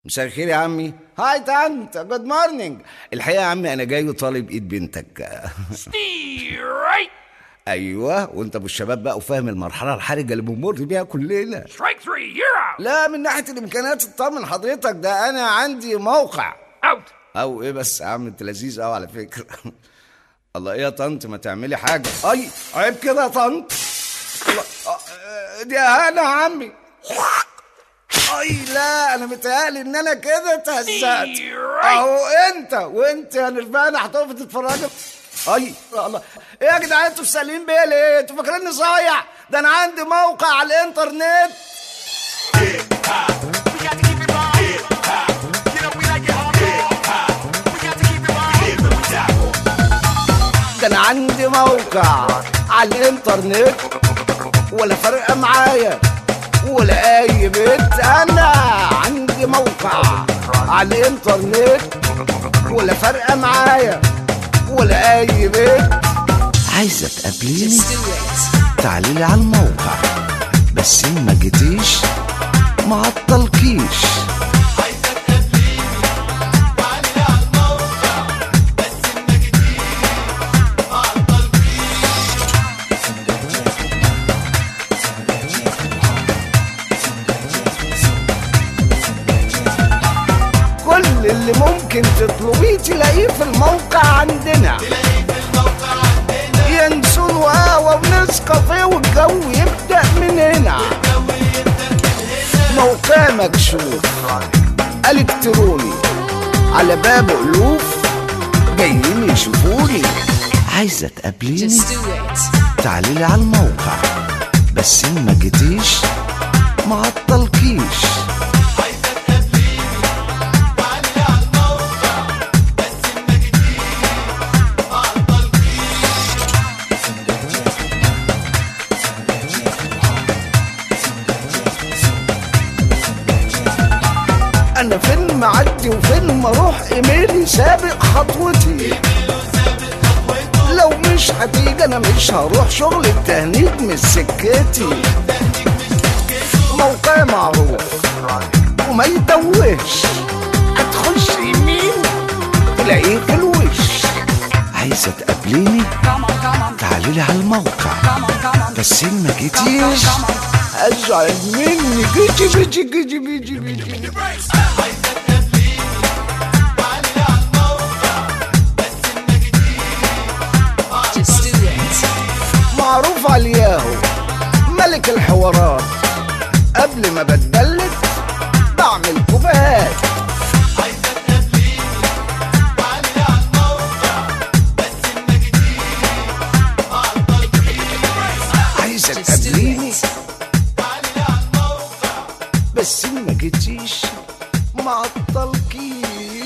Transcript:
مساء الخير يا عمي هاي تانت جود مورنينج الحقيقه يا عمي انا جاي وطالب ايد بنتك Straight. ايوه وانت ابو الشباب بقى وفاهم المرحله الحرجه اللي بنمر بيها كلنا Strike three. You're out. لا من ناحيه الامكانيات اطمن حضرتك ده انا عندي موقع Out. او ايه بس يا عم انت لذيذ قوي على فكره الله ايه يا طنط ما تعملي حاجه اي عيب كده يا طنط الله آه، دي اهانه يا عمي اي لا انا متهيألي ان انا كده اتهزقت اهو انت وانت يا نرفانه هتقف تتفرجوا اي الله ايه يا جدعان انتوا سالين بيا ليه؟ انتوا فاكريني صايع؟ ده انا عندي موقع على الانترنت ده انا عندي موقع على الانترنت ولا فارقه معايا ولا اي بيت انا عندي موقع على الانترنت ولا فارقه معايا ولا اي بيت عايزه تقابليني تعالي لي على الموقع بس إن ما جيتيش ما عطلكيش كل اللي ممكن تطلبيه تلاقيه في الموقع عندنا ينسون وقهوة ونسكافيه والجو يبدأ من هنا موقع مكشوف الكتروني على باب ألوف جايين يشوفوني عايزة تقابليني تعالي لي على الموقع بس إن ما جيتيش ما عطلكيش انا فين معدي وفين ما اروح ايميلي سابق خطوتي لو مش هتيجي انا مش هروح شغل التهنيد من سكتي موقع معروف وما يتوهش هتخش يمين تلاقيه في الوش عايزه تقابليني تعالي لي على الموقع بس إن ما جيتيش ازعل مني جيجي جيجي جيجي جيجي جيجي معروف على الياهو ملك الحوارات قبل ما بتبلد بعمل كوبايات عايزة تقابليني بس ما جيتيش ما عطلكيش